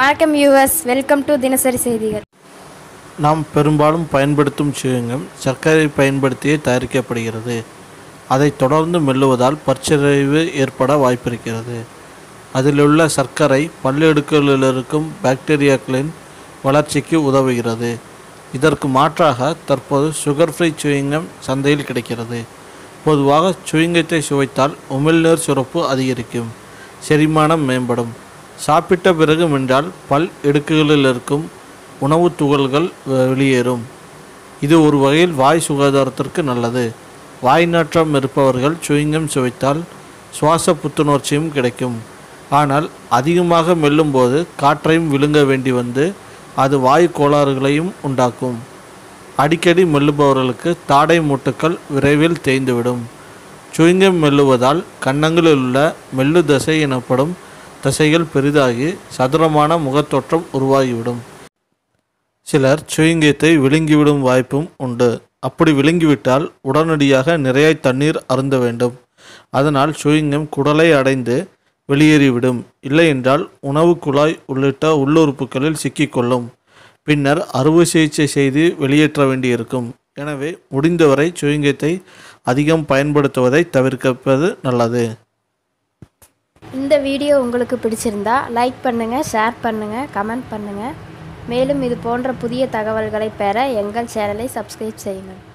வணக்கம் US welcome to தினசரி செய்திகள் நாம் பெரும்பாலும் பயன்படுத்தும் சுயங்கம் சர்க்கரை பயன்படுத்தியே தயாரிக்கப்படுகிறது அதைத் தொடர்ந்து மெல்லுவதால் பற்சிதைவு ஏற்பட வாய்ப்பிருக்கிறது அதிலுள்ள சர்க்கரை பல்லெடுக்களில் இருக்கும் பாக்டீரியாக்களின் வளர்ச்சிக்கு உதவுகிறது இதற்கு மாற்றாக தற்போது சுகர் ஃப்ரீ சுவிங்கம் சந்தையில் கிடைக்கிறது பொதுவாக சுவிங்கத்தை சுவைத்தால் உமிழ்நீர் சுரப்பு அதிகரிக்கும் செரிமானம் மேம்படும் சாப்பிட்ட பிறகு மென்றால் பல் இடுக்குகளில் இருக்கும் உணவுத் துகள்கள் வெ- வெளியேறும் இது ஒரு வகையில் வாய் சுகாதாரத்திற்கு நல்லது வாய் நாற்றம் இருப்பவர்கள் சுவிங்கம் சுவைத்தால் சுவாச புத்துணர்ச்சியும் கிடைக்கும் ஆனால் அதிகமாக மெல்லும்போது காற்றையும் விழுங்க வேண்டி வந்து அது வாயு கோளாறுகளையும் உண்டாக்கும் அடிக்கடி மெல்லுபவர்களுக்கு தாடை மூட்டுக்கள் விரைவில் தேய்ந்துவிடும் சுவிங்கம் மெல்லுவதால் கன்னங்களில் உள்ள மெல்லு தசை எனப்படும் தசைகள் பெரிதாகி சதுரமான முகத்தோற்றம் உருவாகிவிடும் சிலர் சுவிங்கத்தை விழுங்கிவிடும் வாய்ப்பும் உண்டு அப்படி விழுங்கிவிட்டால் உடனடியாக நிறைய தண்ணீர் அருந்த வேண்டும் அதனால் சுவிங்கம் குடலை அடைந்து வெளியேறிவிடும் இல்லையென்றால் உணவு குழாய் உள்ளிட்ட உள்ளுறுப்புகளில் சிக்கிக்கொள்ளும் பின்னர் அறுவை சிகிச்சை செய்து வெளியேற்ற வேண்டியிருக்கும் எனவே முடிந்தவரை சுவிங்கத்தை அதிகம் பயன்படுத்துவதை தவிர்ப்பது நல்லது இந்த வீடியோ உங்களுக்கு பிடிச்சிருந்தா லைக் பண்ணுங்கள் ஷேர் பண்ணுங்கள் கமெண்ட் பண்ணுங்கள் மேலும் இது போன்ற புதிய தகவல்களை பெற எங்கள் சேனலை சப்ஸ்கிரைப் செய்யுங்கள்